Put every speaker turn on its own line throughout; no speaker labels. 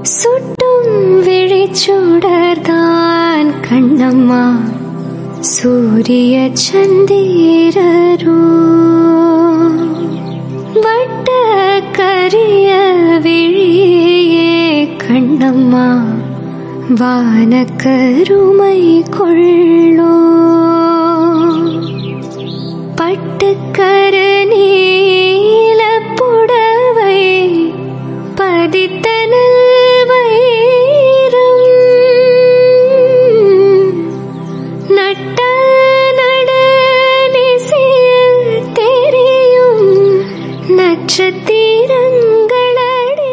சுட்டும் விழிச்சுடர்தான் கண்ணம்மா சூரிய சந்திரரோ வட்ட கரிய விழியே கண்ணம்மா வானக்கருமை கொள்ளோ பட்டுக்கர நீல புடவை பதித்த நல்வயிரம் நட்ட நடனிசையில் தெரியும் நட்சத்திரங்களடி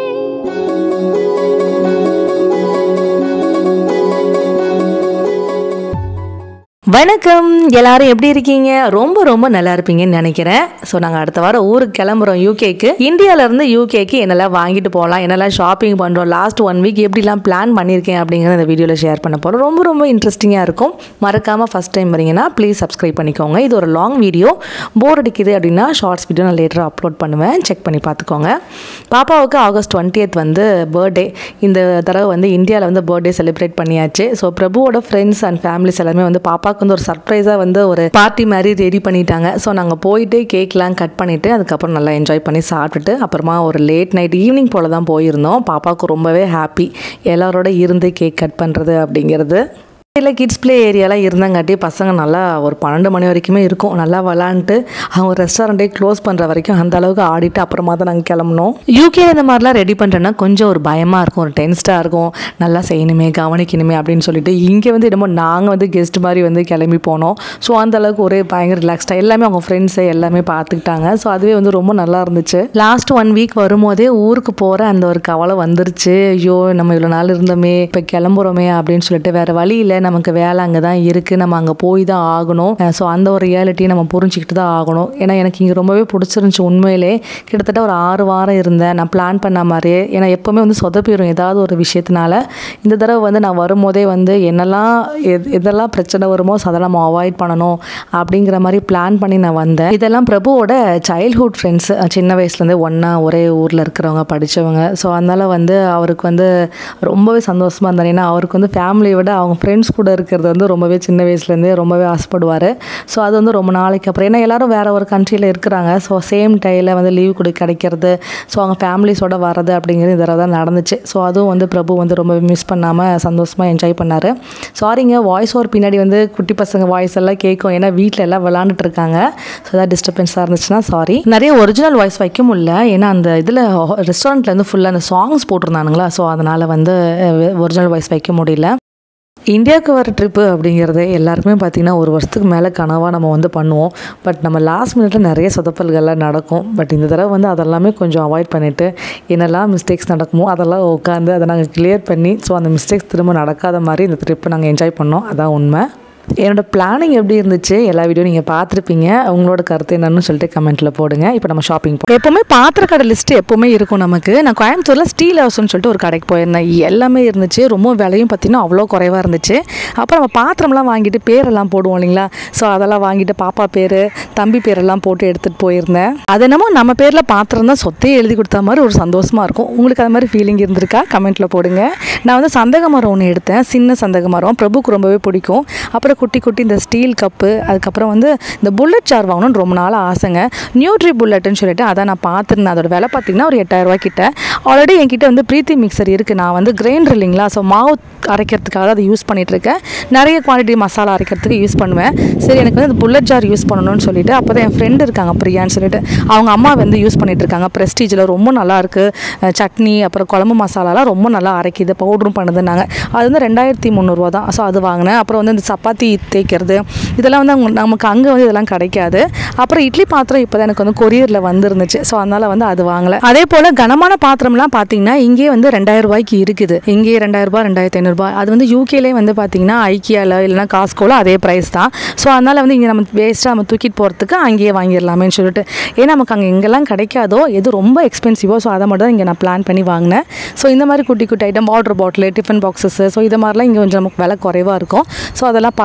வணக்கம் எல்லாரும் எப்படி இருக்கீங்க ரொம்ப ரொம்ப நல்லா இருப்பீங்கன்னு நினைக்கிறேன் ஸோ நாங்கள் அடுத்த வாரம் ஊருக்கு கிளம்புறோம் யூகேக்கு இந்தியாவிலேருந்து யூகேக்கு என்னெல்லாம் வாங்கிட்டு போகலாம் என்னெல்லாம் ஷாப்பிங் பண்ணுறோம் லாஸ்ட் ஒன் வீக் எப்படிலாம் பிளான் பண்ணியிருக்கேன் அப்படிங்கிறத இந்த வீடியோவில் ஷேர் பண்ண போகிறோம் ரொம்ப ரொம்ப இன்ட்ரெஸ்டிங்காக இருக்கும் மறக்காமல் ஃபஸ்ட் டைம் வரீங்கன்னா ப்ளீஸ் சப்ஸ்கிரைப் பண்ணிக்கோங்க இது ஒரு லாங் வீடியோ போர் அடிக்குது அப்படின்னா ஷார்ட்ஸ் வீடியோ நான் லேட்டராக அப்லோட் பண்ணுவேன் செக் பண்ணி பார்த்துக்கோங்க பாப்பாவுக்கு ஆகஸ்ட் டுவெண்ட்டியத் வந்து பர்த்டே இந்த தடவை வந்து இந்தியாவில் வந்து பர்த்டே செலிப்ரேட் பண்ணியாச்சு ஸோ பிரபுவோட ஃப்ரெண்ட்ஸ் அண்ட் ஃபேமிலிஸ் எல்லாமே வந்து பாப்பாவுக்கு வந்து ஒரு சர்ப்ரைஸாக வந்து ஒரு பார்ட்டி மாதிரி ரெடி பண்ணிட்டாங்க ஸோ நாங்கள் போயிட்டு கேக்லாம் கட் பண்ணிவிட்டு அதுக்கப்புறம் நல்லா என்ஜாய் பண்ணி சாப்பிட்டுட்டு அப்புறமா ஒரு லேட் நைட் ஈவினிங் போல் தான் போயிருந்தோம் பாப்பாவுக்கு ரொம்பவே ஹாப்பி எல்லாரோட இருந்து கேக் கட் பண்ணுறது அப்படிங்கிறது இல்லை கிட்ஸ் ப்ளே ஏரியாலாம் இருந்தங்காட்டி பசங்க நல்லா ஒரு பன்னெண்டு மணி வரைக்குமே இருக்கும் நல்லா விளாண்டுட்டு அவங்க ரெஸ்டாரண்ட்டே க்ளோஸ் பண்ணுற வரைக்கும் அந்த அளவுக்கு ஆடிட்டு அப்புறமா தான் நாங்கள் கிளம்புனோம் யூகே இந்த மாதிரிலாம் ரெடி பண்ணுறேன்னா கொஞ்சம் ஒரு பயமாக இருக்கும் ஒரு டென்ஸ்டாக இருக்கும் நல்லா செய்யணுமே கவனிக்கணுமே அப்படின்னு சொல்லிட்டு இங்கே வந்து என்னமோ நாங்கள் வந்து கெஸ்ட் மாதிரி வந்து கிளம்பி போனோம் ஸோ அந்த அளவுக்கு ஒரே பயங்கர ரிலாக்ஸ்டாக எல்லாமே அவங்க ஃப்ரெண்ட்ஸை எல்லாமே பார்த்துக்கிட்டாங்க ஸோ அதுவே வந்து ரொம்ப நல்லா இருந்துச்சு லாஸ்ட் ஒன் வீக் வரும்போதே ஊருக்கு போகிற அந்த ஒரு கவலை வந்துருச்சு ஐயோ நம்ம இவ்வளோ நாள் இருந்தோமே இப்போ கிளம்புறோமே அப்படின்னு சொல்லிட்டு வேறு வழி இல்லை நமக்கு வேலை அங்கே தான் இருக்குது நம்ம அங்கே போய் தான் ஆகணும் ஸோ அந்த ஒரு ரியாலிட்டியை நம்ம புரிஞ்சுக்கிட்டு தான் ஆகணும் ஏன்னா எனக்கு இங்கே ரொம்பவே பிடிச்சிருந்துச்சி உண்மையிலே கிட்டத்தட்ட ஒரு ஆறு வாரம் இருந்தேன் நான் பிளான் பண்ண மாதிரியே ஏன்னா எப்போவுமே வந்து சொதப்பிடும் ஏதாவது ஒரு விஷயத்தினால இந்த தடவை வந்து நான் வரும்போதே வந்து என்னெல்லாம் எது எதெல்லாம் பிரச்சனை வருமோ ஸோ அதெல்லாம் நம்ம அவாய்ட் பண்ணணும் அப்படிங்கிற மாதிரி பிளான் பண்ணி நான் வந்தேன் இதெல்லாம் பிரபுவோட சைல்ட்ஹுட் ஃப்ரெண்ட்ஸ் சின்ன வயசுலேருந்தே ஒன்றா ஒரே ஊரில் இருக்கிறவங்க படித்தவங்க ஸோ அதனால் வந்து அவருக்கு வந்து ரொம்பவே சந்தோஷமாக இருந்தார் ஏன்னா அவருக்கு வந்து ஃபேமிலியை விட அவங்க ஃப்ரெண்ட்ஸ் கூட இருக்கிறது வந்து ரொம்பவே சின்ன வயசுலேருந்தே ரொம்பவே ஆசைப்படுவார் ஸோ அது வந்து ரொம்ப நாளைக்கு அப்புறம் ஏன்னா எல்லாரும் வேறு ஒரு கண்ட்ரியில் இருக்கிறாங்க ஸோ சேம் டைமில் வந்து லீவ் கொடு கிடைக்கிறது ஸோ அவங்க ஃபேமிலிஸோட வர்றது அப்படிங்கிறது இந்த தடவை தான் நடந்துச்சு ஸோ அதுவும் வந்து பிரபு வந்து ரொம்பவே மிஸ் பண்ணாமல் சந்தோஷமாக என்ஜாய் பண்ணார் சாரிங்க வாய்ஸ் ஓவர் பின்னாடி வந்து குட்டி பசங்க வாய்ஸ் எல்லாம் கேட்கும் ஏன்னா வீட்டில் எல்லாம் விளாண்டுட்டு இருக்காங்க ஸோ ஏதாவது டிஸ்டர்பன்ஸாக இருந்துச்சுன்னா சாரி நிறைய ஒரிஜினல் வாய்ஸ் வைக்க முடியல ஏன்னா அந்த இதில் ரெஸ்டாரண்ட்டில் வந்து ஃபுல்லாக அந்த சாங்ஸ் போட்டிருந்தானுங்களா ஸோ அதனால் வந்து ஒரிஜினல் வாய்ஸ் வைக்க முடியல இந்தியாவுக்கு வர ட்ரிப்பு அப்படிங்கிறது எல்லாருக்குமே பார்த்திங்கன்னா ஒரு வருஷத்துக்கு மேலே கனவாக நம்ம வந்து பண்ணுவோம் பட் நம்ம லாஸ்ட் மினிட்ல நிறைய சொதப்பல்கள்லாம் நடக்கும் பட் இந்த தடவை வந்து அதெல்லாமே கொஞ்சம் அவாய்ட் பண்ணிவிட்டு என்னெல்லாம் மிஸ்டேக்ஸ் நடக்குமோ அதெல்லாம் உட்காந்து அதை நாங்கள் கிளியர் பண்ணி ஸோ அந்த மிஸ்டேக்ஸ் திரும்ப நடக்காத மாதிரி இந்த ட்ரிப்பை நாங்கள் என்ஜாய் பண்ணோம் அதான் உண்மை என்னோட பிளானிங் எப்படி இருந்துச்சு எல்லா வீடியோ நீங்கள் பார்த்துருப்பீங்க உங்களோட கருத்து என்னன்னு சொல்லிட்டு கமெண்ட்டில் போடுங்க இப்போ நம்ம ஷாப்பிங் எப்போவுமே பாத்திர கடை லிஸ்ட்டு எப்போவுமே இருக்கும் நமக்கு நான் கோயம்புத்தூரில் ஸ்டீல் ஹவுஸ்னு சொல்லிட்டு ஒரு கடைக்கு போயிருந்தேன் எல்லாமே இருந்துச்சு ரொம்ப விலையும் பார்த்தீங்கன்னா அவ்வளோ குறைவாக இருந்துச்சு அப்புறம் நம்ம பாத்திரம்லாம் வாங்கிட்டு பேரெல்லாம் போடுவோம் இல்லைங்களா ஸோ அதெல்லாம் வாங்கிட்டு பாப்பா பேர் தம்பி பேரெல்லாம் போட்டு எடுத்துகிட்டு போயிருந்தேன் அது என்னமோ நம்ம பேரில் பாத்திரம் தான் சொத்தையே எழுதி கொடுத்த மாதிரி ஒரு சந்தோஷமாக இருக்கும் உங்களுக்கு அது மாதிரி ஃபீலிங் இருந்திருக்கா கமெண்ட்டில் போடுங்க நான் வந்து சந்தக மரம் ஒன்று எடுத்தேன் சின்ன சந்தக மரம் பிரபுக்கு ரொம்பவே பிடிக்கும் அப்புறம் குட்டி குட்டி இந்த ஸ்டீல் கப்பு அதுக்கப்புறம் வந்து இந்த புல்லட் சார் வாங்கணும்னு ரொம்ப நாள் ஆசைங்க நியூட்ரி புல்லட்டுன்னு சொல்லிட்டு அதை நான் பார்த்துருந்தேன் அதோட விலை பார்த்தீங்கன்னா ஒரு எட்டாயிரரூவா கிட்ட ஆல்ரெடி என்கிட்ட வந்து பிரீத்தி மிக்சர் இருக்குது நான் வந்து கிரைண்டர் இல்லைங்களா ஸோ மாவு அரைக்கிறதுக்காக அதை யூஸ் பண்ணிகிட்ருக்கேன் நிறைய குவான்டிட்டி மசாலா அரைக்கிறதுக்கு யூஸ் பண்ணுவேன் சரி எனக்கு வந்து இந்த புல்லட் ஜார் யூஸ் பண்ணணும்னு சொல்லிட்டு அப்போ தான் என் ஃப்ரெண்டு இருக்காங்க பிரியான்னு சொல்லிட்டு அவங்க அம்மா வந்து யூஸ் பண்ணிட்டு இருக்காங்க ப்ரெஸ்டீஜில் ரொம்ப நல்லா இருக்குது சட்னி அப்புறம் குழம்பு மசாலாலாம் ரொம்ப நல்லா அரைக்குது பவுடரும் பண்ணுதுன்னாங்க அது வந்து ரெண்டாயிரத்தி முந்நூறுரூவா தான் ஸோ அது வாங்கினேன் அப்புறம் வந்து இந்த சப்பாத்தி தேய்க்கிறது இதெல்லாம் வந்து அவங்க- நமக்கு அங்கே வந்து இதெல்லாம் கிடைக்காது அப்புறம் இட்லி பாத்திரம் இப்போ தான் எனக்கு வந்து கொரியரில் வந்துருந்துச்சு ஸோ அதனால் வந்து அது வாங்கலை அதே போல் கனமான பாத்திரம்லாம் பார்த்தீங்கன்னா இங்கே வந்து ரெண்டாயிரம் ரூபாய்க்கு இருக்குது இங்கே ரெண்டாயிரம் ரூபாய் ரெண்டாயிரத்தி ஐநூறுரூபா அது வந்து யூகேலே வந்து பார்த்தீங்கன்னா ஐக்கியாவில் இல்லைனா காஸ்கோவில் அதே ப்ரைஸ் தான் ஸோ அதனால் வந்து இங்கே நம்ம வேஸ்ட்டாக நம்ம தூக்கிட்டு போகிறதுக்கு அங்கேயே வாங்கிடலாமேன்னு சொல்லிட்டு ஏன்னா நமக்கு அங்கே எங்கெல்லாம் கிடைக்காதோ எது ரொம்ப எக்ஸ்பென்சிவோ ஸோ அதை மட்டும் தான் இங்கே நான் பிளான் பண்ணி வாங்கினேன் ஸோ இந்த மாதிரி குட்டி குட்டி item water bottle tiffin boxes so இது மாதிரிலாம் இங்கே கொஞ்சம் நமக்கு விலை குறைவாக இருக்கும் ஸோ அதெல்லாம் பார்த்து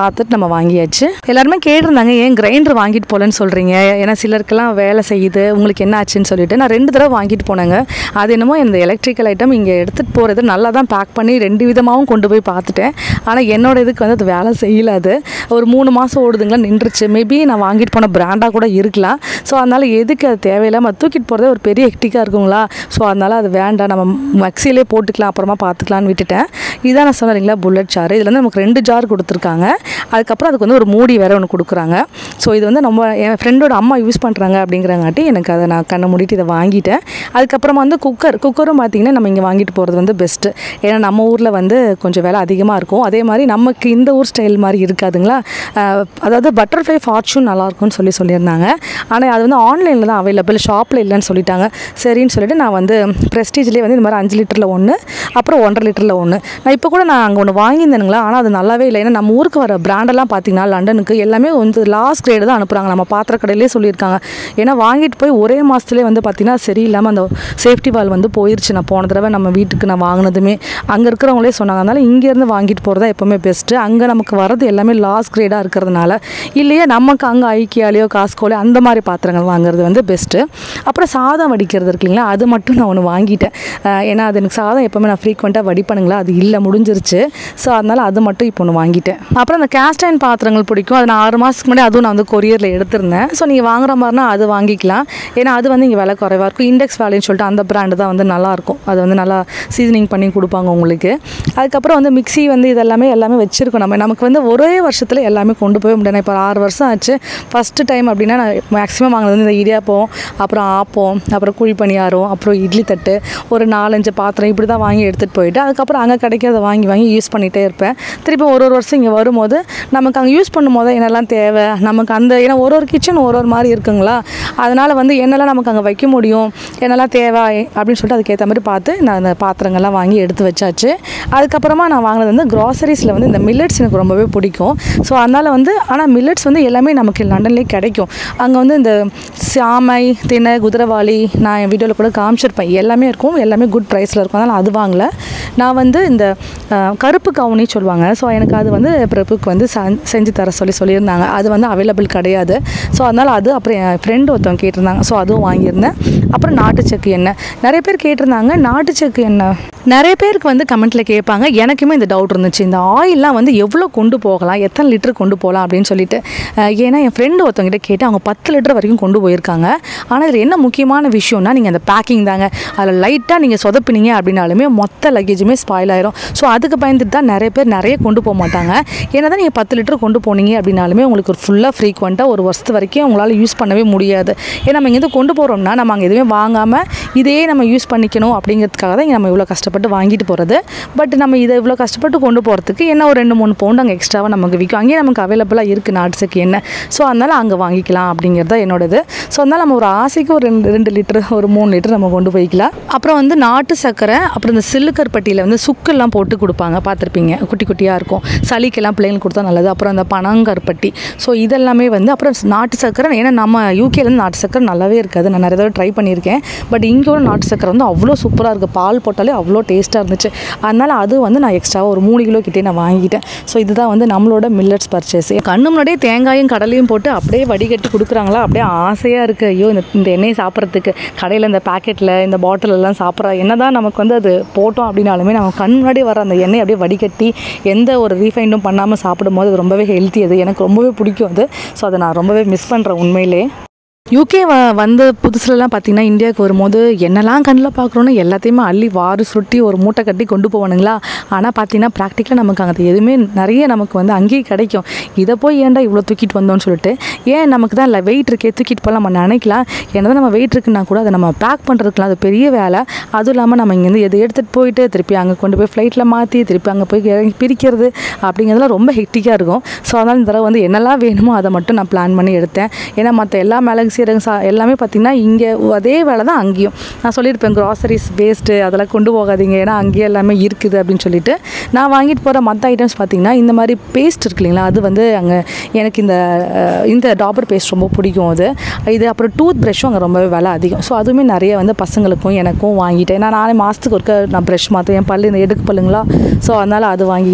பார்த்துட்டு நம்ம வாங்கியாச்சு எல்லாருமே கேட்டிருந்தாங்க ஏன் கிரைண்டர் வாங்கிட்டு போகலன்னு சொல்கிறீங்க ஏன்னா சிலருக்கெல்லாம் வேலை செய்யுது உங்களுக்கு என்ன ஆச்சுன்னு சொல்லிட்டு நான் ரெண்டு தடவை வாங்கிட்டு போனேங்க அது என்னமோ இந்த எலக்ட்ரிக்கல் ஐட்டம் இங்கே எடுத்துகிட்டு போகிறது நல்லா தான் பேக் பண்ணி ரெண்டு விதமாகவும் கொண்டு போய் பார்த்துட்டேன் ஆனால் என்னோட இதுக்கு வந்து அது வேலை செய்யல அது ஒரு மூணு மாதம் ஓடுதுங்களா நின்றுச்சு மேபி நான் வாங்கிட்டு போன பிராண்டாக கூட இருக்கலாம் ஸோ அதனால் எதுக்கு அது தேவையில்லாமல் அது தூக்கிட்டு போகிறதே ஒரு பெரிய ஹெக்டிக்காக இருக்குங்களா ஸோ அதனால் அது வேண்டாம் நம்ம மக்சிலே போட்டுக்கலாம் அப்புறமா பார்த்துக்கலான்னு விட்டுட்டேன் இதான் நான் சொன்னேன் இல்லைங்களா புல்லட் ஜார் இதில் வந்து நமக்கு ரெண்டு ஜார் கொடுத்துருக்காங்க அதுக்கப்புறம் அதுக்கு வந்து ஒரு மூடி வேற ஒன்று கொடுக்குறாங்க ஸோ இது வந்து நம்ம என் ஃப்ரெண்டோட அம்மா யூஸ் பண்ணுறாங்க அப்படிங்கிறங்காட்டி எனக்கு அதை நான் கண்ணை மூடிட்டு இதை வாங்கிட்டேன் அதுக்கப்புறமா வந்து குக்கர் குக்கரும் பார்த்திங்கன்னா நம்ம இங்கே வாங்கிட்டு போகிறது வந்து பெஸ்ட்டு ஏன்னா நம்ம ஊரில் வந்து கொஞ்சம் விலை அதிகமாக இருக்கும் அதே மாதிரி நமக்கு இந்த ஊர் ஸ்டைல் மாதிரி இருக்காதுங்களா அஹ், அதாவது பட்டர்ஃப்ளை ஃபார்ச்சூன் நல்லாயிருக்கும்னு சொல்லி சொல்லியிருந்தாங்க ஆனால் அது வந்து ஆன்லைனில் தான் அவைலபிள் ஷாப்பில் இல்லைன்னு சொல்லிட்டாங்க சரின்னு சொல்லிட்டு நான் வந்து ப்ரெஸ்டீஜ்லேயே வந்து இந்த மாதிரி அஞ்சு லிட்டரில் ஒன்று அப்புறம் ஒன்றரை லிட்டரில் ஒன்று நான் இப்போ கூட நான் அங்கே ஒன்று வாங்கியிருந்தேனுங்களா ஆனால் அது நல்லாவே இல்லை ஏன்னா நம்ம ஊருக்கு வர பிராண்டெல்லாம் பார்த்தீங்கன்னா லண்டனுக்கு எல்லாமே வந்து லாஸ்ட் கிரேடு தான் அனுப்புகிறாங்க நம்ம பாத்திர கடையிலே சொல்லியிருக்காங்க ஏன்னா வாங்கிட்டு போய் ஒரே மாதத்துலேயே வந்து பார்த்தீங்கன்னா சரியில்லாமல் அந்த சேஃப்டி வால் வந்து போயிருச்சு நான் போன தடவை நம்ம வீட்டுக்கு நான் வாங்கினதுமே அங்கே இருக்கிறவங்களே சொன்னாங்க அதனால் இங்கேருந்து வாங்கிட்டு போகிறதா எப்போவுமே பெஸ்ட்டு அங்கே நமக்கு வரது எல்லாமே லாஸ்ட் கிரேடாக இருக்கிறதுனால இல்லையே நமக்கு அங்கே ஐக்கியாலேயோ காஸ்கோலையோ அந்த மாதிரி பாத்திரங்கள் வாங்குறது வந்து பெஸ்ட்டு அப்புறம் சாதம் வடிக்கிறது இருக்கு இல்லைங்களா அது மட்டும் நான் ஒன்று வாங்கிட்டேன் அஹ் ஏன்னா அது எனக்கு சாதம் எப்போவுமே நான் ஃப்ரீக்வெண்ட்டாக வடிப்பணுங்களா அது இல்லை முடிஞ்சிருச்சு ஸோ அதனால் அது மட்டும் இப்போ ஒன்று வாங்கிட்டேன் அப்புறம் அந்த கேஸ்ட் அயன் பாத்திரங்கள் பிடிக்கும் அது நான் ஆறு மாதத்துக்கு முன்னாடி அதுவும் நான் வந்து கொரியரில் எடுத்திருந்தேன் ஸோ நீங்கள் வாங்குற மாதிரினா அது வாங்கிக்கலாம் ஏன்னா அது வந்து இங்கே விலை குறைவாக இருக்கும் இண்டெக்ஸ் வேலைன்னு சொல்லிட்டு அந்த பிராண்டு தான் வந்து நல்லாயிருக்கும் அது வந்து நல்லா சீசனிங் பண்ணி கொடுப்பாங்க உங்களுக்கு அதுக்கப்புறம் வந்து மிக்ஸி வந்து இதெல்லாமே எல்லாமே வச்சுருக்கோம் நம்ம நமக்கு வந்து ஒரே வருஷத்தில் எல்லாமே கொண்டு போய் முடியாது இப்போ ஆறு வருஷம் ஆச்சு ஃபஸ்ட்டு டைம் அப்படின்னா நான் மேக்ஸிமம் வாங்கினது வந்து இந்த இடியாப்பம் அப்புறம் ஆப்பம் அப்புறம் குழி பணியாரம் அப்புறம் இட்லி தட்டு ஒரு நாலஞ்சு பாத்திரம் இப்படி தான் வாங்கி எடுத்துகிட்டு போயிட்டு அதுக்கப்புறம் அங்கே கிடைக்கிறத வாங்கி வாங்கி யூஸ் பண்ணிகிட்டே இருப்பேன் திருப்பி ஒரு ஒரு வருஷம் இங்கே வரும்போது நமக்கு அங்கே யூஸ் பண்ணும்போது என்னெல்லாம் தேவை நமக்கு அந்த ஏன்னா ஒரு ஒரு கிச்சன் ஒரு ஒரு மாதிரி இருக்குங்களா அதனால் வந்து என்னெல்லாம் நமக்கு அங்கே வைக்க முடியும் என்னெல்லாம் தேவை அப்படின்னு சொல்லிட்டு அதுக்கேற்ற மாதிரி பார்த்து நான் அந்த பாத்திரங்கள்லாம் வாங்கி எடுத்து வச்சாச்சு அதுக்கப்புறமா நான் வாங்கினது வந்து க்ராசரிஸில் வந்து இந்த மில்லட்ஸ் எனக்கு ரொம்பவே பிடிக்கும் ஸோ அதனால் வந்து ஆனால் மில்லட்ஸ் வந்து எல்லாமே நமக்கு லண்டன்லேயே கிடைக்கும் அங்கே வந்து இந்த சாமை தினை குதிரவாளி நான் என் வீடியோவில் கூட காமிச்சிருப்பேன் எல்லாமே இருக்கும் எல்லாமே குட் ப்ரைஸில் இருக்கும் அதனால் அது வாங்கல நான் வந்து இந்த அஹ், கருப்பு கவுனி சொல்லுவாங்க ஸோ எனக்கு அது வந்து பிரபுக்கு வந்து செ- செஞ்சு தர சொல்லி சொல்லியிருந்தாங்க அது வந்து அவைலபிள் கிடையாது ஸோ அதனால் அது அப்புறம் என் ஃப்ரெண்டு ஒருத்தவங்க கேட்டிருந்தாங்க ஸோ அதுவும் வாங்கியிருந்தேன் அப்புறம் நாட்டு சக்கு எண்ணெய் நிறைய பேர் கேட்டிருந்தாங்க நாட்டு சக்கு எண்ணெய் நிறைய பேருக்கு வந்து கமெண்ட்டில் கேட்பாங்க எனக்குமே இந்த டவுட் இருந்துச்சு இந்த ஆயில்லாம் வந்து எவ்வளோ கொண்டு போகலாம் எத்தனை லிட்டர் கொண்டு போகலாம் அப்படின்னு சொல்லிட்டு அஹ், ஏன்னா என் ஃப்ரெண்டு ஒருத்தவங்கிட்ட கேட்டு அவங்க பத்து லிட்டர் வரைக்கும் கொண்டு போயிருக்காங்க ஆனால் இதில் என்ன முக்கியமான விஷயம்னா நீங்கள் அந்த பேக்கிங் தாங்க அதில் லைட்டாக நீங்கள் சொதப்பினீங்க அப்படின்னாலுமே மொத்த லக்கேஜுமே ஸ்பாயில் ஆயிரும் ஸோ அதுக்கு பயந்துட்டு தான் நிறைய பேர் நிறைய கொண்டு போக மாட்டாங்க ஏன்னா தான் நீங்கள் பத்து லிட்டர் கொண்டு போனீங்க அப்படின்னாலுமே உங்களுக்கு ஒரு ஃபுல்லாக ஃப்ரீக்வெண்ட்டாக ஒரு வருஷத்து வரைக்கும் உங்களால் யூஸ் பண்ணவே முடியாது ஏன்னா நம்ம இங்கேருந்து கொண்டு போகிறோம்னா நம்ம அங்கே எதுவுமே வாங்காமல் இதையே நம்ம யூஸ் பண்ணிக்கணும் அப்படிங்கிறதுக்காக தான் இங்கே நம்ம இவ்வளோ கஷ்டப்பட்டு வாங்கிட்டு போகிறது பட் நம்ம இதை இவ்வளோ கஷ்டப்பட்டு கொண்டு போகிறதுக்கு என்ன ஒரு ரெண்டு மூணு பவுண்டு அங்கே எக்ஸ்ட்ராவாக நமக்கு விற்கும் அங்கேயே நமக்கு அவைலபிளாக இருக்குது நாட்டுக்கு என்ன ஸோ அதனால் அங்கே வாங்கிக்கலாம் அப்படிங்கிறது தான் என்னோடது ஸோ அதனால் நம்ம ஒரு ஆசைக்கு ஒரு ரெண்டு ரெண்டு லிட்டர் ஒரு மூணு லிட்டர் நம்ம கொண்டு போய்க்கலாம் அப்புறம் வந்து நாட்டு சர்க்கரை அப்புறம் இந்த சில்லுக்கருப்பட்டியில் வந்து சுக்கெல்லாம் போட்டு கொடுப்பாங்க பார்த்துருப்பீங்க குட்டி குட்டியாக இருக்கும் சளிக்கெல்லாம் பிள்ளைங்களுக்கு கொடுத்தா நல்லது அப்புறம் அந்த பனங்கருப்பட்டி ஸோ இதெல்லாமே வந்து அப்புறம் நாட்டு சர்க்கரை ஏன்னா நம்ம யூகேலேருந்து நாட்டு சர்க்கரை நல்லாவே இருக்காது நான் நிறைய தடவை ட்ரை பண்ணியிருக்கேன் பட் இங்கே உள்ள நாட்டு சர்க்கரை வந்து அவ்வளோ சூப்பராக இருக்குது பால் போட்டாலே அவ்வளோ டேஸ்ட்டாக இருந்துச்சு அதனால் அது வந்து நான் எக்ஸ்ட்ராவாக ஒரு மூணு கிலோ கிட்டே நான் வாங்கிட்டேன் ஸோ இதுதான் வந்து நம்மளோட மில்லட்ஸ் பர்ச்சேஸ் கண்ணு முன்னாடியே தேங்காயும் கடலையும் போட்டு அப்படியே வடிகட்டி கொடுக்குறாங்களா அப்படியே ஆசையாக இருக்குது ஐயோ இந்த இந்த எண்ணெயை சாப்பிட்றதுக்கு கடையில் இந்த பாக்கெட்டில் இந்த பாட்டில் எல்லாம் சாப்பிட்ற என்ன தான் நமக்கு வந்து அது போட்டோம் அப்படின்னாலுமே நம்ம கண் முன்னாடி வர அந்த எண்ணெய் அப்படியே வடிகட்டி எந்த ஒரு ரீஃபைண்டும் பண்ணாமல் சாப்பிடும்போது அது ரொம்பவே ஹெல்த்தி அது எனக்கு ரொம்பவே பிடிக்கும் அது ஸோ அதை நான் ரொம்பவே மிஸ் பண்ணுறேன் உண்மையிலே யூகே வ வந்த புதுசுலலாம் பார்த்தீங்கன்னா இந்தியாவுக்கு வரும்போது என்னெல்லாம் கண்ணில் பார்க்குறோன்னு எல்லாத்தையுமே அள்ளி வாரி சுருட்டி ஒரு மூட்டை கட்டி கொண்டு போவானுங்களா ஆனால் பார்த்தீங்கன்னா ப்ராக்டிக்கலாக நமக்கு அங்கே எதுவுமே நிறைய நமக்கு வந்து அங்கேயே கிடைக்கும் இதை போய் ஏன்டா இவ்வளோ தூக்கிட்டு வந்தோம்னு சொல்லிட்டு ஏன் நமக்கு தான் இல்லை வெயிட் இருக்கே தூக்கிட்டு போகலாம் நம்ம நினைக்கலாம் என்னதான் நம்ம வெயிட் இருக்குன்னா கூட அதை நம்ம பேக் பண்ணுறதுக்குலாம் அது பெரிய வேலை அதுவும் இல்லாமல் நம்ம இங்கேருந்து எதை எடுத்துகிட்டு போயிட்டு திருப்பி அங்கே கொண்டு போய் ஃப்ளைட்டில் மாற்றி திருப்பி அங்கே போய் இறங்கி பிரிக்கிறது அப்படிங்கிறதுலாம் ரொம்ப ஹெக்டிக்காக இருக்கும் ஸோ அதனால் இந்த தடவை வந்து என்னெல்லாம் வேணுமோ அதை மட்டும் நான் பிளான் பண்ணி எடுத்தேன் ஏன்னா மற்ற எல்லா மிளகு சீரகம் சா எல்லாமே பார்த்திங்கன்னா இங்கே அதே வேலை தான் அங்கேயும் நான் சொல்லியிருப்பேன் க்ராசரிஸ் வேஸ்ட்டு அதெல்லாம் கொண்டு போகாதீங்க ஏன்னா அங்கேயே எல்லாமே இருக்குது அப்படின்னு சொல்லிட்டு நான் வாங்கிட்டு போகிற மற்ற ஐட்டம்ஸ் பார்த்திங்கன்னா இந்த மாதிரி பேஸ்ட் இருக்கு இல்லைங்களா அது வந்து அங்கே எனக்கு இந்த அஹ், இந்த டாபர் பேஸ்ட் ரொம்ப பிடிக்கும் அது இது அப்புறம் டூத் ப்ரஷ்ஷும் அங்கே ரொம்பவே விலை அதிகம் ஸோ அதுவுமே நிறைய வந்து பசங்களுக்கும் எனக்கும் வாங்கிட்டேன் நான் நானே மாதத்துக்கு ஒருக்க நான் ப்ரஷ் மாற்றுவேன் என் பல்லு இந்த எடுக்கு பல்லுங்களா ஸோ அதனால் அது வாங்கிட்டேன்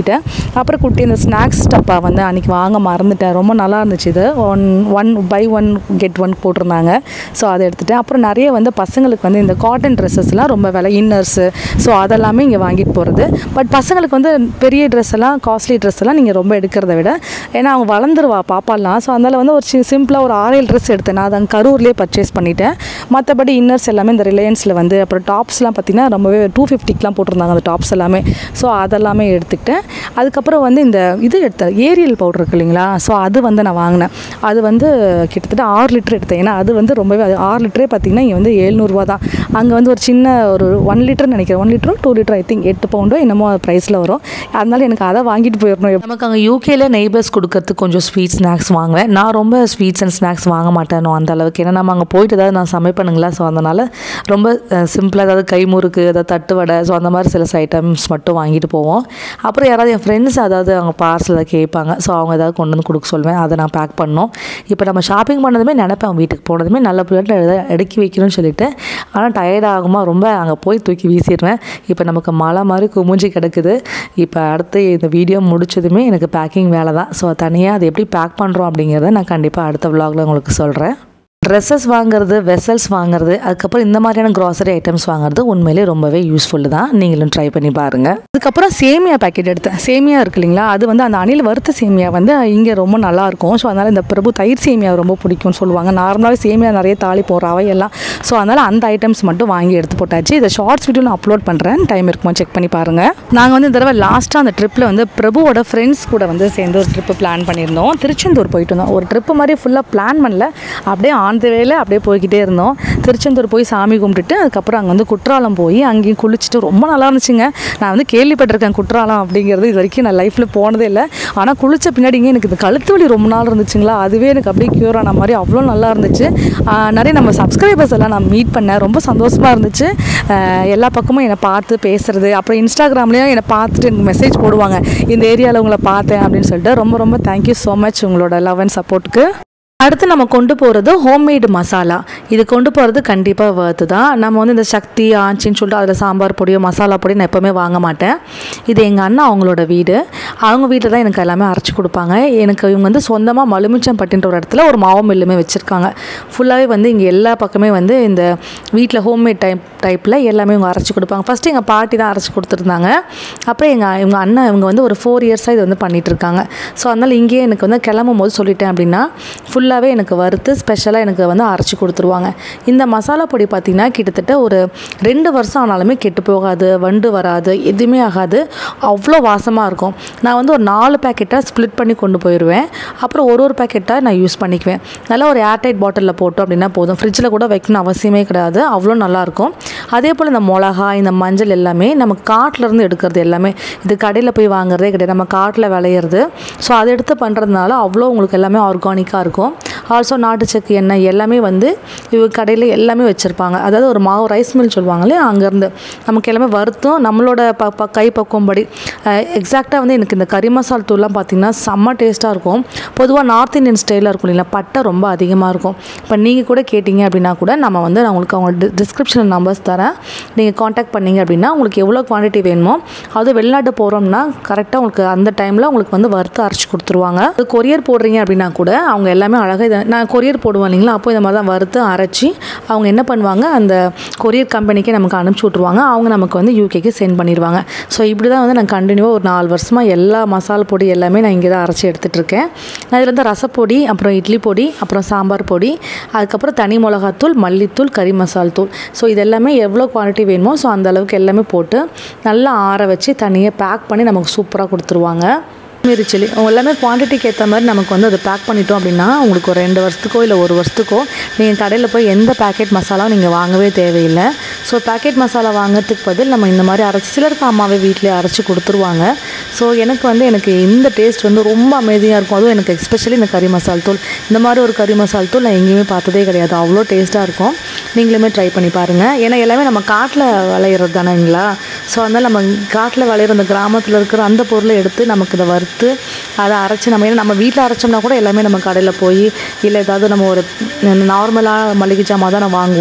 அப்புறம் குட்டி இந்த ஸ்நாக்ஸ் டப்பா வந்து அன்றைக்கி வாங்க மறந்துட்டேன் ரொம்ப நல்லா இருந்துச்சு இது one one buy one get one போட்டிருந்தாங்க ஸோ அதை எடுத்துட்டேன் அப்புறம் நிறைய வந்து பசங்களுக்கு வந்து இந்த காட்டன் ட்ரெஸ்ஸஸ்லாம் ரொம்ப விலை இன்னர்ஸு ஸோ அதெல்லாமே இங்கே வாங்கிட்டு போகிறது பட் பசங்களுக்கு வந்து பெரிய ட்ரெஸ் எல்லாம் காஸ்ட்லி ட்ரெஸ் எல்லாம் நீங்கள் ரொம்ப எடுக்கிறத விட ஏன்னா அவங்க வளர்ந்துருவா பாப்பாலாம் ஸோ அதனால் வந்து ஒரு சிம்பிளாக ஒரு ஆறு ஏழு ட்ரெஸ் எடுத்தேன் நான் அதை அங்கே கரூர்லேயே பர்ச்சேஸ் பண்ணிட்டேன் மற்றபடி இன்னர்ஸ் எல்லாமே இந்த ரிலையன்ஸில் வந்து அப்புறம் டாப்ஸ்லாம் பார்த்திங்கன்னா ரொம்பவே டூ ஃபிஃப்டிக்கெலாம் போட்டிருந்தாங்க அந்த டாப்ஸ் எல்லாமே ஸோ அதெல்லாமே எடுத்துக்கிட்டேன் அதுக்கப்புறம் வந்து இந்த இது எடுத்தேன் ஏரியல் பவுடர் இருக்கு இல்லைங்களா ஸோ அது வந்து நான் வாங்கினேன் அது வந்து கிட்டத்தட்ட ஆறு லிட்டர் எடுத்தேன் ஏன்னா அது வந்து ரொம்பவே அது ஆறு லிட்டரே பார்த்திங்கன்னா இங்கே வந்து ஏழ்நூறுவா தான் அங்கே வந்து ஒரு சின்ன ஒரு ஒன் லிட்டர் நினைக்கிறேன் ஒன் லிட்டரோ டூ லிட்டர் ஐ திங்க் எட்டு பவுண்டோ என்னமோ ப்ரைஸில் வரும் அதனால எனக்கு அதை வாங்கிட்டு போயிடணும் நமக்கு அங்கே யூகேல நெய்பர்ஸ் கொடுக்கறதுக்கு கொஞ்சம் ஸ்வீட் ஸ்நாக்ஸ் வாங்குவேன் நான் ரொம்ப ஸ்வீட்ஸ் அண்ட் ஸ்நாக்ஸ் வாங்க மாட்டேன் அந்த அளவுக்கு ஏன்னா நம்ம அங்கே போயிட்டு ஏதாவது நான் சமைப்பேனுங்களா ஸோ அதனால் ரொம்ப சிம்பிளாக ஏதாவது கைமுறுக்கு ஏதாவது தட்டு வடை ஸோ அந்த மாதிரி சில ஐட்டம்ஸ் மட்டும் வாங்கிட்டு போவோம் அப்புறம் யாராவது என் ஃப்ரெண்ட்ஸ் அதாவது அவங்க பார்சல் ஏதாவது கேட்பாங்க ஸோ அவங்க ஏதாவது கொண்டு வந்து கொடுக்க சொல்வேன் அதை நான் பேக் பண்ணோம் இப்போ நம்ம ஷாப்பிங் பண்ணதுமே நினைப்பேன் வீட்டுக்கு போனதுமே நல்ல பிள்ளைட்டு எடுக்கி வைக்கணும்னு சொல்லிட்டு ஆனால் டயர்ட் ஆகுமா ரொம்ப அங்கே போய் தூக்கி வீசிடுவேன் இப்போ நமக்கு மழை மாதிரி குமிஞ்சு கிடக்குது இப்போ அடுத்து இந்த வீடியோ முடிச்சதுமே எனக்கு பேக்கிங் வேலை தான் ஸோ தனியாக அதை எப்படி பேக் பண்ணுறோம் அப்படிங்கிறத நான் கண்டிப்பாக அடுத்த vlogல உங்களுக்கு சொல்கிறேன் ட்ரெஸ்ஸஸ் வாங்குறது வெசல்ஸ் வாங்குறது அதுக்கப்புறம் இந்த மாதிரியான க்ராசரி ஐட்டம்ஸ் வாங்குறது உண்மையிலே ரொம்பவே யூஸ்ஃபுல்லு தான் நீங்களும் ட்ரை பண்ணி பாருங்கள் அதுக்கப்புறம் சேமியா பேக்கெட் எடுத்தேன் சேமியா இருக்கு இல்லைங்களா அது வந்து அந்த அணில் வறுத்த சேமியா வந்து இங்கே ரொம்ப நல்லா இருக்கும் ஸோ அதனால் இந்த பிரபு தயிர் சேமியா ரொம்ப பிடிக்கும்னு சொல்லுவாங்க நார்மலாகவே சேமியா நிறைய தாளி போடுற அவையெல்லாம் ஸோ அதனால் அந்த ஐட்டம்ஸ் மட்டும் வாங்கி எடுத்து போட்டாச்சு இதை ஷார்ட்ஸ் வீடியோ நான் அப்லோட் பண்ணுறேன் டைம் இருக்குமா செக் பண்ணி பாருங்கள் நாங்கள் வந்து இந்த தடவை லாஸ்ட்டாக அந்த ட்ரிப்பில் வந்து பிரபுவோட ஃப்ரெண்ட்ஸ் கூட வந்து சேர்ந்து ஒரு ட்ரிப்பு பிளான் பண்ணியிருந்தோம் திருச்செந்தூர் போயிட்டு இருந்தோம் ஒரு ட்ரிப்பு மாதிரி ஃபுல்லாக பிளான் பண்ணல அப்படியே ஆன் த வேல அப்படியே போய்கிட்டே இருந்தோம் திருச்செந்தூர் போய் சாமி கும்பிட்டுட்டு அதுக்கப்புறம் அங்கே வந்து குற்றாலம் போய் அங்கேயும் குளிச்சுட்டு ரொம்ப நல்லா இருந்துச்சுங்க நான் வந்து கேள்விப்பட்டிருக்கேன் குற்றாலம் அப்படிங்கிறது இது வரைக்கும் நான் லைஃப்பில் போனதே இல்லை ஆனால் குளிச்ச பின்னாடிங்க எனக்கு இந்த கழுத்து வலி ரொம்ப நாள் இருந்துச்சுங்களா அதுவே எனக்கு அப்படியே க்யூர் ஆன மாதிரி அவ்வளோ நல்லா இருந்துச்சு ஆஹ் நிறைய நம்ம சப்ஸ்கிரைபர்ஸ் எல்லாம் நான் மீட் பண்ணேன் ரொம்ப சந்தோஷமாக இருந்துச்சு ஆஹ் எல்லா பக்கமும் என்னை பார்த்து பேசுறது அப்புறம் இன்ஸ்டாகிராம்லேயும் என்னை பார்த்துட்டு எனக்கு மெசேஜ் போடுவாங்க இந்த ஏரியாவில் உங்களை பார்த்தேன் அப்படின்னு சொல்லிட்டு ரொம்ப ரொம்ப தேங்க்யூ ஸோ மச் உங்களோட லவ் அண்ட் சப்போர்ட்டுக்கு அடுத்து நம்ம கொண்டு போகிறது ஹோம்மேடு மசாலா இது கொண்டு போகிறது கண்டிப்பாக worth தான் நம்ம வந்து இந்த சக்தி ஆச்சின்னு சொல்லிட்டு அதில் சாம்பார் பொடியோ மசாலா பொடியோ நான் எப்போவுமே வாங்க மாட்டேன் இது எங்கள் அண்ணா அவங்களோட வீடு அவங்க வீட்டில் தான் எனக்கு எல்லாமே அரைச்சி கொடுப்பாங்க எனக்கு இவங்க வந்து சொந்தமாக மலுமிச்சம்பட்டின்ற ஒரு இடத்துல ஒரு மாவு மில்லுமே வச்சுருக்காங்க ஃபுல்லாகவே வந்து இங்கே எல்லா பக்கமே வந்து இந்த வீட்டில் ஹோம்மேட் டைப் டைப்பில் எல்லாமே இவங்க அரைச்சி கொடுப்பாங்க ஃபஸ்ட்டு எங்கள் பாட்டி தான் அரைச்சி கொடுத்துருந்தாங்க அப்புறம் எங்கள் இவங்க அண்ணன் இவங்க வந்து ஒரு ஃபோர் இயர்ஸாக இது வந்து பண்ணிட்டு இருக்காங்க ஸோ அதனால் இங்கேயே எனக்கு வந்து கிளம்பும் போது சொல்லிட்டேன் அப்படின்னா ஃபுல்லாகவே எனக்கு வறுத்து ஸ்பெஷலாக எனக்கு வந்து அரைச்சி கொடுத்துருவாங்க இந்த மசாலா பொடி பார்த்திங்கன்னா கிட்டத்தட்ட ஒரு ரெண்டு வருஷம் ஆனாலுமே கெட்டு போகாது வண்டு வராது எதுவுமே ஆகாது அவ்வளோ வாசமாக இருக்கும் நான் வந்து ஒரு நாலு பேக்கெட்டாக ஸ்ப்ளிட் பண்ணி கொண்டு போயிடுவேன் அப்புறம் ஒரு ஒரு பேக்கெட்டாக நான் யூஸ் பண்ணிக்குவேன் நல்லா ஒரு ஏர்டைட் பாட்டிலில் போட்டோம் அப்படின்னா போதும் ஃப்ரிட்ஜில் கூட வைக்கணும் அவசியமே கிடையாது அவ்வளோ நல்லாயிருக்கும் அதே போல் இந்த மிளகா இந்த மஞ்சள் எல்லாமே நம்ம காட்டுல இருந்து எடுக்கிறது எல்லாமே இது கடையில் போய் வாங்குறதே கிடையாது நம்ம காட்டில் விளையிறது ஸோ அதை எடுத்து பண்ணுறதுனால அவ்வளோ உங்களுக்கு எல்லாமே ஆர்கானிக்காக இருக்கும் ஆல்சோ நாட்டு சக்கு எண்ணெய் எல்லாமே வந்து இவங்க கடையில் எல்லாமே வச்சுருப்பாங்க அதாவது ஒரு மாவு ரைஸ் மில் சொல்லுவாங்க இல்லையா அங்கேருந்து நமக்கு எல்லாமே வறுத்தும் நம்மளோட ப ப கை பக்குவம்படி எக்ஸாக்டாக வந்து எனக்கு இந்த கறி மசால் தூள்லாம் பார்த்திங்கன்னா செம்ம டேஸ்ட்டாக இருக்கும் பொதுவாக நார்த் இந்தியன் ஸ்டைலில் இருக்கும் இல்லைங்களா பட்டை ரொம்ப அதிகமாக இருக்கும் இப்போ நீங்கள் கூட கேட்டிங்க அப்படின்னா கூட நம்ம வந்து நான் உங்களுக்கு அவங்க டிஸ்கிரிப்ஷனில் நம்பர்ஸ் தரேன் நீங்கள் காண்டாக்ட் பண்ணீங்க அப்படின்னா உங்களுக்கு எவ்வளோ குவான்டிட்டி வேணுமோ அது வெளிநாட்டு போகிறோம்னா கரெக்டாக உங்களுக்கு அந்த டைமில் உங்களுக்கு வந்து வறுத்து அரைச்சி கொடுத்துருவாங்க அது கொரியர் போடுறீங்க அப்படின்னா கூட அவங்க எல்லாமே அழகாக இதை நான் கொரியர் போடுவேன் இல்லைங்களா அப்போ இந்த மாதிரி தான் வறுத்து அரைச்சி அவங்க என்ன பண்ணுவாங்க அந்த கொரியர் கம்பெனிக்கே நமக்கு அனுப்பிச்சி விட்ருவாங்க அவங்க நமக்கு வந்து யூகேக்கு சென்ட் பண்ணிடுவாங்க ஸோ இப்படி தான் வந்து நான் கண்டினியூவாக ஒரு நாலு வருஷமாக எல்லா மசாலா பொடி எல்லாமே நான் இங்கே தான் அரைச்சி எடுத்துகிட்டு இருக்கேன் நான் இதில் வந்து ரசப்பொடி அப்புறம் இட்லி பொடி அப்புறம் சாம்பார் பொடி அதுக்கப்புறம் தனி மிளகாத்தூள் மல்லித்தூள் கறி மசால் தூள் ஸோ இது எல்லாமே எவ்வளோ குவான்டிட்டி வேணுமோ ஸோ அந்த அளவுக்கு எல்லாமே போட்டு நல்லா ஆற வச்சு தனியாக பேக் பண்ணி நமக்கு சூப்பராக கொடுத்துருவாங்க காஷ்மீரி சில்லி எல்லாமே குவான்டிட்டிக்கு ஏற்ற மாதிரி நமக்கு வந்து அதை பேக் பண்ணிட்டோம் அப்படின்னா உங்களுக்கு ஒரு ரெண்டு வருஷத்துக்கோ இல்லை ஒரு வருஷத்துக்கோ நீங்கள் கடையில் போய் எந்த பேக்கெட் மசாலாவும் நீங்கள் வாங்கவே தேவையில்லை ஸோ பேக்கெட் மசாலா வாங்குறதுக்கு பதில் நம்ம இந்த மாதிரி அரைச்சி சிலருக்கு அம்மாவே வீட்டிலே அரைச்சி கொடுத்துருவாங்க ஸோ எனக்கு வந்து எனக்கு இந்த டேஸ்ட் வந்து ரொம்ப அமேசிங்காக இருக்கும் அதுவும் எனக்கு எஸ்பெஷலி இந்த கறி மசால் தூள் இந்த மாதிரி ஒரு கறி மசால் தூள் நான் எங்கேயுமே பார்த்ததே கிடையாது அவ்வளோ டேஸ்ட்டாக இருக்கும் நீங்களுமே ட்ரை பண்ணி பாருங்கள் ஏன்னா எல்லாமே நம்ம காட்டில் விளையிறது தானேங்களா ஸோ அதனால் நம்ம காட்டில் விளையிற அந்த கிராமத்தில் இருக்கிற அந்த பொருளை எடுத்து நமக்கு இதை வறுத்து அதை அரைச்சி நம்ம ஏன்னா நம்ம வீட்டில் அரைச்சோம்னா கூட எல்லாமே நம்ம கடையில் போய் இல்லை ஏதாவது நம்ம ஒரு நார்மலாக மளிகை ஜாமான் தான் நான் வாங்குவோம்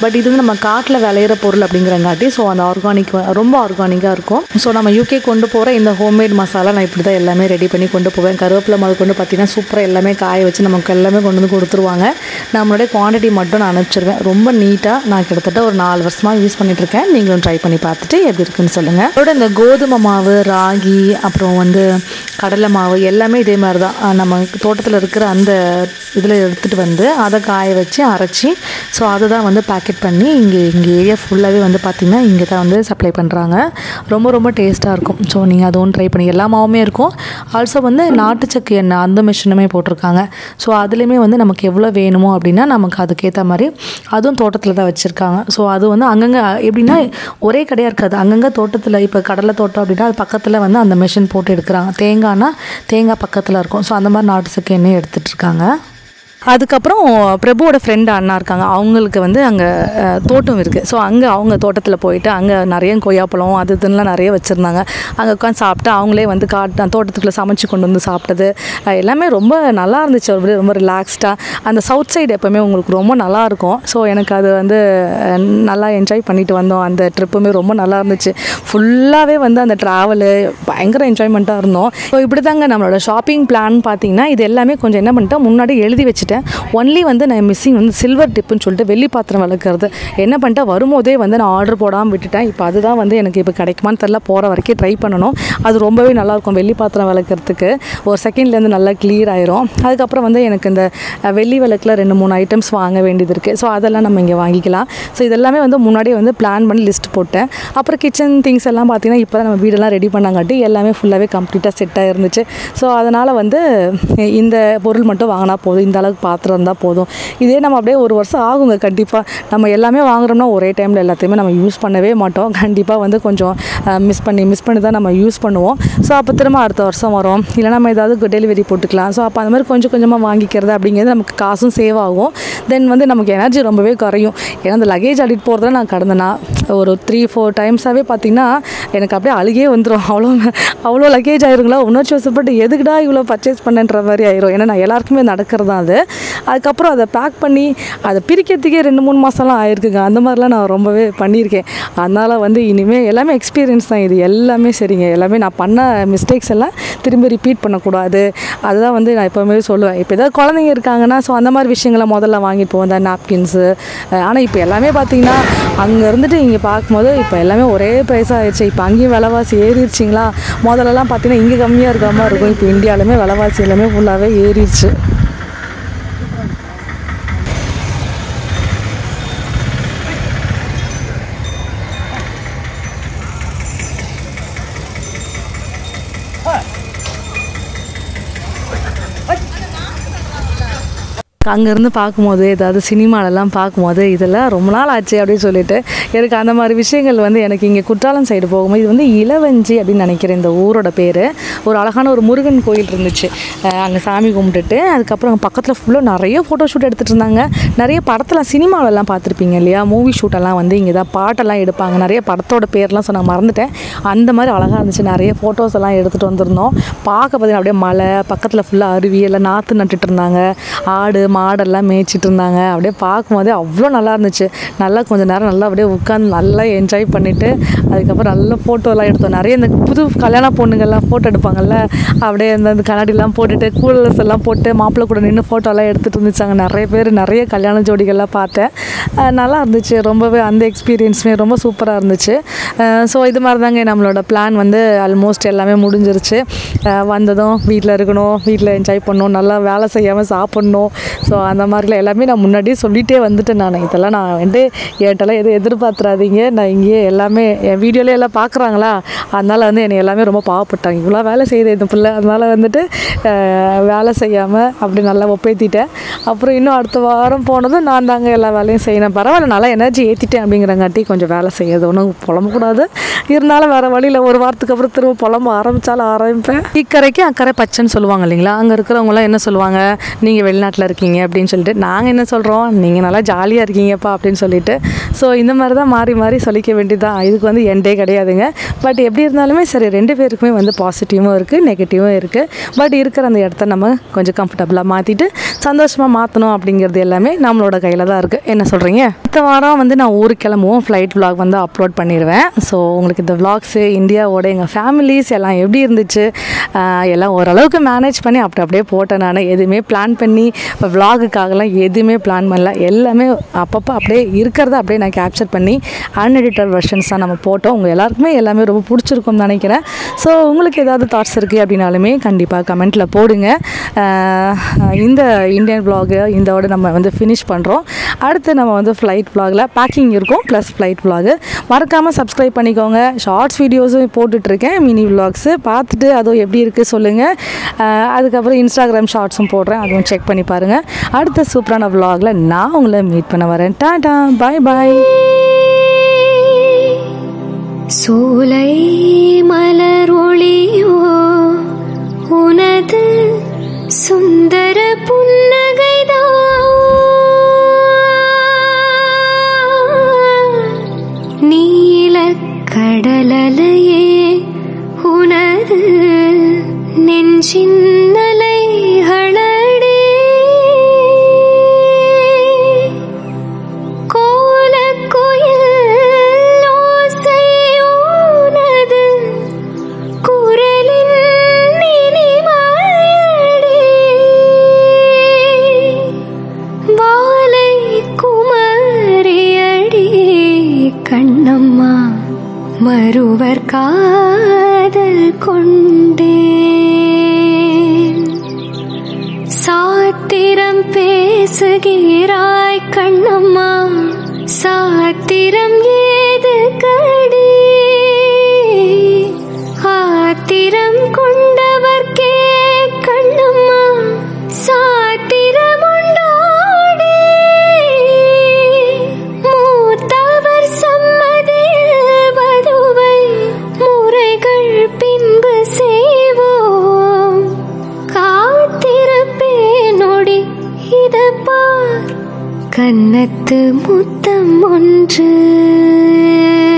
பட் இது வந்து நம்ம காட்டில் விளையிற பொருள் அப்படிங்கிறங்காட்டி ஸோ அந்த ஆர்கானிக் ரொம்ப ஆர்கானிக்காக இருக்கும் ஸோ நம்ம யூகே கொண்டு போகிற இந்த ஹோம்மேட் மசாலா நான் இப்படி தான் எல்லாமே ரெடி பண்ணி கொண்டு போவேன் கருவேப்பிலை முதல் கொண்டு பார்த்தீங்கன்னா சூப்பராக எல்லாமே காய வச்சு நமக்கு எல்லாமே கொண்டு வந்து கொடுத்துருவாங்க நம்மளுடைய குவான்டிட்டி மட்டும் நான் அனுப்பிச்சிருவேன் ரொம்ப நீட்டாக நான் கிட்டத்தட்ட ஒரு நாலு வருஷமாக யூஸ் பண்ணிட்டு இருக்கேன் நீங்களும் ட்ரை பண்ணி பார்த்துட்டு எப்படி இருக்குன்னு சொல்லுங்கள் அதோட இந்த கோதுமை மாவு ராகி அப்புறம் வந்து கடலை மாவு எல்லாமே இதே மாதிரி தான் அஹ் நம்ம தோட்டத்தில் இருக்கிற அந்த இதில் எடுத்துகிட்டு வந்து அதை காய வச்சு அரைச்சி ஸோ அதை தான் வந்து பேக்கெட் பண்ணி இங்கே இங்கே ஏரியா ஃபுல்லாகவே வந்து பார்த்திங்கன்னா இங்கே தான் வந்து சப்ளை பண்ணுறாங்க ரொம்ப ரொம்ப டேஸ்ட்டாக இருக்கும் ஸோ நீங்கள் அதுவும் ட்ரை பண்ணி எல்லா மாவுமே இருக்கும் ஆல்சோ வந்து நாட்டு சக்கு எண்ணெய் அந்த மிஷினுமே போட்டிருக்காங்க ஸோ அதுலேயுமே வந்து நமக்கு எவ்வளோ வேணுமோ அப்படின்னா நமக்கு அதுக்கேற்ற மாதிரி அதுவும் தோட்டத்தில் தான் வச்சுருக்காங்க ஸோ அது வந்து அங்கங்கே எப்படின்னா ஒரே கடையாக இருக்காது அங்கங்கே தோட்டத்தில் இப்போ கடலை தோட்டம் அப்படின்னா அது பக்கத்தில் வந்து அந்த மிஷின் போட்டு எடுக்கிறாங்க தேங்காய்னா தேங்காய் பக்கத்தில் இருக்கும் ஸோ அந்த மாதிரி நாட்டு சக்கு எண்ணெய் எடுத்துகிட்டு இருக்காங்க அதுக்கப்புறம் பிரபுவோட ஃப்ரெண்டு அண்ணா இருக்காங்க அவங்களுக்கு வந்து அங்கே தோட்டம் இருக்குது ஸோ அங்கே அவங்க தோட்டத்தில் போயிட்டு அங்கே நிறைய கொய்யாப்பழம் அது இதுலாம் நிறைய வச்சுருந்தாங்க அங்கே உட்காந்து சாப்பிட்டு அவங்களே வந்து காட்டு தோட்டத்துக்குள்ளே சமைச்சு கொண்டு வந்து சாப்பிட்டது அஹ் எல்லாமே ரொம்ப நல்லா இருந்துச்சு ஒரு ரொம்ப ரிலாக்ஸ்டாக அந்த சவுத் சைடு எப்போவுமே உங்களுக்கு ரொம்ப நல்லா இருக்கும் ஸோ எனக்கு அது வந்து அஹ், நல்லா என்ஜாய் பண்ணிட்டு வந்தோம் அந்த ட்ரிப்புமே ரொம்ப நல்லா இருந்துச்சு ஃபுல்லாகவே வந்து அந்த ட்ராவலு பயங்கர என்ஜாய்மெண்ட்டாக இருந்தோம் ஸோ இப்படி தாங்க நம்மளோட ஷாப்பிங் பிளான் பார்த்தீங்கன்னா இது எல்லாமே கொஞ்சம் என்ன பண்ணிட்டேன் முன்னாடி எழுதி வச்சுட்டேன் ஒன்லி வந்து நான் மிஸ்ஸிங் வந்து சில்வர் டிப்புன்னு சொல்லிட்டு வெள்ளி பாத்திரம் வளர்க்குறது என்ன பண்ணிட்டேன் வரும்போதே வந்து நான் ஆர்டர் போடாமல் விட்டுட்டேன் இப்போ அதுதான் வந்து எனக்கு இப்போ கிடைக்குமான்னு தெரில போகிற வரைக்கும் ட்ரை பண்ணணும் அது ரொம்பவே நல்லாயிருக்கும் வெள்ளி பாத்திரம் விளக்குறதுக்கு ஒரு செகண்ட்லேருந்து நல்லா கிளியர் ஆயிரும் அதுக்கப்புறம் வந்து எனக்கு இந்த அஹ், வெள்ளி விளக்கில் ரெண்டு மூணு ஐட்டம்ஸ் வாங்க வேண்டியது இருக்குது ஸோ அதெல்லாம் நம்ம இங்கே வாங்கிக்கலாம் ஸோ இதெல்லாமே வந்து முன்னாடியே வந்து பிளான் பண்ணி லிஸ்ட் போட்டேன் அப்புறம் கிச்சன் திங்ஸ் எல்லாம் பார்த்தீங்கன்னா இப்போ தான் நம்ம வீடெல்லாம் ரெடி பண்ணாங்காட்டி எல்லாமே ஃபுல்லாகவே கம்ப்ளீட்டாக செட்டாக இருந்துச்சு ஸோ அதனால் வந்து இந்த பொருள் மட்டும் வாங்கினா போதும் இந்த அளவுக்கு பாத்திரம் இருந்தால் போதும் இதே நம்ம அப்படியே ஒரு வருஷம் ஆகுங்க கண்டிப்பாக நம்ம எல்லாமே வாங்குறோம்னா ஒரே டைமில் எல்லாத்தையுமே நம்ம யூஸ் பண்ணவே மாட்டோம் கண்டிப்பாக வந்து கொஞ்சம் மிஸ் பண்ணி மிஸ் பண்ணி தான் நம்ம யூஸ் பண்ணுவோம் ஸோ அப்போ திரும்ப அடுத்த வருஷம் வரும் இல்லை நம்ம ஏதாவது டெலிவரி போட்டுக்கலாம் ஸோ அப்போ அந்த மாதிரி கொஞ்சம் கொஞ்சமாக வாங்கிக்கிறது அப்படிங்கிறது நமக்கு காசும் சேவ் ஆகும் தென் வந்து நமக்கு எனர்ஜி ரொம்பவே குறையும் ஏன்னா அந்த லக்கேஜ் அடிட்டு போகிறதுல நான் கடந்தேனா ஒரு த்ரீ ஃபோர் டைம்ஸாகவே பார்த்தீங்கன்னா எனக்கு அப்படியே அழுகே வந்துடும் அவ்வளோ அவ்வளோ லக்கேஜ் ஆயிருங்களா உணர்ச்சி வசப்பட்டு எதுக்குடா இவ்வளோ பர்ச்சேஸ் பண்ணன்ற மாதிரி ஆயிரும் ஏன்னா நான் எல்லாருக்குமே நடக்கிறது தான் அது அதுக்கப்புறம் அதை பேக் பண்ணி அதை பிரிக்கிறதுக்கே ரெண்டு மூணு மாதம்லாம் ஆயிருக்குங்க அந்த மாதிரிலாம் நான் ரொம்பவே பண்ணியிருக்கேன் அதனால் வந்து இனிமேல் எல்லாமே எக்ஸ்பீரியன்ஸ் தான் இது எல்லாமே சரிங்க எல்லாமே நான் பண்ண மிஸ்டேக்ஸ் எல்லாம் திரும்பி ரிப்பீட் பண்ணக்கூடாது அதுதான் வந்து நான் எப்போவுமே சொல்லுவேன் இப்போ ஏதாவது குழந்தைங்க இருக்காங்கன்னா ஸோ அந்த மாதிரி விஷயங்களை முதல்ல வாங்கிட்டு போவோம் இந்த நாப்கின்ஸு ஆனால் இப்போ எல்லாமே பார்த்தீங்கன்னா அங்கே இருந்துட்டு இங்கே பார்க்கும்போது இப்போ எல்லாமே ஒரே ப்ரைஸ் ஆயிடுச்சு இப்போ அங்கேயும் விலைவாசி ஏறிடுச்சிங்களா முதல்லலாம் பார்த்தீங்கன்னா இங்கே கம்மியாக இருக்கிற மாதிரி இருக்கும் இப்போ இந்தியாவிலுமே விலைவாசி எல்லாமே ஃபுல்லாகவே ஏறிடுச்சு அங்கேருந்து பார்க்கும்போது ஏதாவது சினிமாலெல்லாம் பார்க்கும்போது இதெல்லாம் ரொம்ப நாள் ஆச்சு அப்படின்னு சொல்லிட்டு எனக்கு அந்த மாதிரி விஷயங்கள் வந்து எனக்கு இங்கே குற்றாலம் சைடு போகும்போது இது வந்து இளவஞ்சி அப்படின்னு நினைக்கிறேன் இந்த ஊரோட பேர் ஒரு அழகான ஒரு முருகன் கோயில் இருந்துச்சு அங்கே சாமி கும்பிட்டுட்டு அதுக்கப்புறம் அங்க பக்கத்தில் ஃபுல்லாக நிறைய ஃபோட்டோ ஷூட் எடுத்துகிட்டு இருந்தாங்க நிறைய படத்தில் சினிமாவெல்லாம் பார்த்துருப்பீங்க இல்லையா மூவி ஷூட்டெல்லாம் வந்து இங்கே தான் பாட்டெல்லாம் எடுப்பாங்க நிறைய படத்தோட பேர்லாம் சொன்ன மறந்துட்டேன் அந்த மாதிரி அழகாக இருந்துச்சு நிறைய ஃபோட்டோஸ் எல்லாம் எடுத்துகிட்டு வந்திருந்தோம் பார்க்க பார்த்தீங்கன்னா அப்படியே மலை பக்கத்தில் ஃபுல்லாக அருவி எல்லாம் நாற்று நட்டுட்டு இருந்தாங்க ஆடு மாடெல்லாம் மேய்ச்சிட்டு இருந்தாங்க அப்படியே பார்க்கும்போதே அவ்வளோ நல்லா இருந்துச்சு நல்லா கொஞ்சம் நேரம் நல்லா அப்படியே உட்காந்து நல்லா என்ஜாய் பண்ணிவிட்டு அதுக்கப்புறம் நல்ல ஃபோட்டோலாம் எடுத்தோம் நிறைய இந்த புது கல்யாண பொண்ணுங்கள்லாம் ஃபோட்டோ எடுப்பாங்கல்ல அப்படியே இந்த இந்த கண்ணாடிலாம் போட்டுட்டு கூலர்ஸ் எல்லாம் போட்டு மாப்பிள்ளை கூட நின்று ஃபோட்டோலாம் எடுத்துகிட்டு இருந்துச்சாங்க நிறைய பேர் நிறைய கல்யாண ஜோடிகள்லாம் பார்த்தேன் அஹ் நல்லா இருந்துச்சு ரொம்பவே அந்த எக்ஸ்பீரியன்ஸுமே ரொம்ப சூப்பராக இருந்துச்சு ஸோ இது மாதிரி தாங்க நம்மளோட பிளான் வந்து ஆல்மோஸ்ட் எல்லாமே முடிஞ்சிருச்சு அஹ் வந்ததும் வீட்டில் இருக்கணும் வீட்டில் என்ஜாய் பண்ணணும் நல்லா வேலை செய்யாமல் சாப்பிட்ணும் ஸோ அந்த மாதிரிலாம் எல்லாமே நான் முன்னாடியே சொல்லிகிட்டே வந்துட்டேன் நான் இதெல்லாம் நான் வந்து என்கிட்டலாம் எதுவும் எதிர்பார்த்துறாதீங்க நான் இங்கேயே எல்லாமே என் வீடியோலே எல்லாம் பார்க்குறாங்களா அதனால் வந்து என்னை எல்லாமே ரொம்ப பாவப்பட்டாங்க இவ்வளோ வேலை செய்யுது இந்த பிள்ளை அதனால் வந்துட்டு அஹ், வேலை செய்யாமல் அப்படி நல்லா ஒப்பேத்திட்டேன் அப்புறம் இன்னும் அடுத்த வாரம் போனதும் நான் தாங்க எல்லா வேலையும் செய்யணும் பரவாயில்ல நல்லா எனர்ஜி ஏற்றிட்டேன் அப்படிங்கிறங்காட்டி கொஞ்சம் வேலை செய்யுது ஒன்றும் புலம்பக்கூடாது இருந்தாலும் வேறு வழியில் ஒரு வாரத்துக்கு அப்புறம் திரும்ப புலம்ப ஆரம்பித்தாலும் ஆரம்பிப்பேன் இக்கரைக்கு அக்கறை பச்சைன்னு சொல்லுவாங்க இல்லைங்களா அங்கே இருக்கிறவங்களாம் என்ன சொல்லுவாங்க நீங்கள் வெளிநாட்டில் இருக்கீங்க இருக்கீங்க அப்படின்னு சொல்லிட்டு நாங்கள் என்ன சொல்கிறோம் நீங்கள் நல்லா ஜாலியாக இருக்கீங்கப்பா அப்படின்னு சொல்லிட்டு ஸோ இந்த மாதிரி தான் மாறி மாறி சொல்லிக்க வேண்டியதான் இதுக்கு வந்து எண்டே கிடையாதுங்க பட் எப்படி இருந்தாலுமே சரி ரெண்டு பேருக்குமே வந்து பாசிட்டிவும் இருக்குது நெகட்டிவும் இருக்குது பட் இருக்கிற அந்த இடத்த நம்ம கொஞ்சம் கம்ஃபர்டபுளாக மாற்றிட்டு சந்தோஷமாக மாற்றணும் அப்படிங்கிறது எல்லாமே நம்மளோட கையில் தான் இருக்குது என்ன சொல்கிறீங்க அடுத்த வாரம் வந்து நான் ஊருக்கு கிளம்புவோம் ஃப்ளைட் vlog வந்து அப்லோட் பண்ணிடுவேன் ஸோ உங்களுக்கு இந்த vlogs-உ இந்தியாவோட எங்கள் ஃபேமிலிஸ் எல்லாம் எப்படி இருந்துச்சு ஆஹ் எல்லாம் ஓரளவுக்கு மேனேஜ் பண்ணி அப்படி அப்படியே போட்டேன் நான் எதுவுமே பிளான் பண்ணி இப்போ விலாகுக்காகலாம் எதுவுமே பிளான் பண்ணல எல்லாமே அப்பப்போ அப்படியே இருக்கிறத அப்படியே நான் கேப்சர் பண்ணி அன்எடிட்டட் வெர்ஷன்ஸ் தான் நம்ம போட்டோம் உங்கள் எல்லாருக்குமே எல்லாமே ரொம்ப பிடிச்சிருக்கும்னு நினைக்கிறேன் ஸோ உங்களுக்கு ஏதாவது தாட்ஸ் இருக்குது அப்படின்னாலுமே கண்டிப்பாக கமெண்ட்டில் போடுங்க ஆஹ் இந்த இந்தியன் vlog இதோட நம்ம வந்து ஃபினிஷ் பண்ணுறோம் அடுத்து நம்ம வந்து ஃப்ளைட் vlogல பேக்கிங் இருக்கும் ப்ளஸ் ஃப்ளைட் vlog மறக்காமல் சப்ஸ்கிரைப் பண்ணிக்கோங்க ஷார்ட்ஸ் வீடியோஸும் போட்டுட்ருக்கேன் மினி vlogs பார்த்துட்டு அதுவும் எப்படி இருக்குது சொல்லுங்கள் அதுக்கப்புறம் இன்ஸ்டாகிராம் ஷார்ட்ஸும் போடுறேன் அதுவும் செக் பண்ணி பாருங்கள் அடுத்த சூப்பரான vlogல நான் உங்களை மீட் பண்ண வரேன் டாடா பாய் பாய்
சோலை மலர் ஒளியோ உனது சுந்தர புன்னகைதான் நீல கடலலையே உனது நெஞ்சின் அலைகளடே கோலக்குயில் ஓசையோனது குரலின் இனிமையடே. வாலை குமரியடி கண்ணம்மா மறுவர் காதல் கொண்டேன் சாத்திரம் பேசுகிறாய் கண்ணம்மா சாத்திரம் ஏது கடி ஆத்திரம் கொண்டவர்க்கே கண்ணம்மா சாத்திரம் உண்டோடி மூத்தவர் சம்மதியில் வதுவை முறைகள் பின்பு செய்வோம் காத்திருப்பேனொடி இத பார் கன்னத்து முத்தம் ஒன்று